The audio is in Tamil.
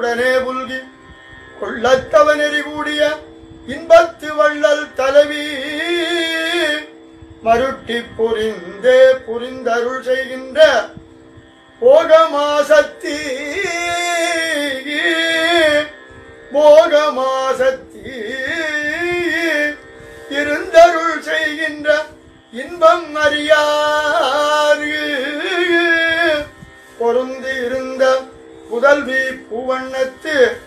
உடனே புல்கி கொள்ளத்தவனெறி கூடிய இன்பத்து வள்ளல் தலைவி மருட்டி புரிந்தே புரிந்தருள் செய்கின்ற போகமாசத்தி போகமாசத்தி இருந்தருள் செய்கின்ற இன்பம் அறியாறு பொருந்தி இருந்த புதல்வி பூவண்ணத்து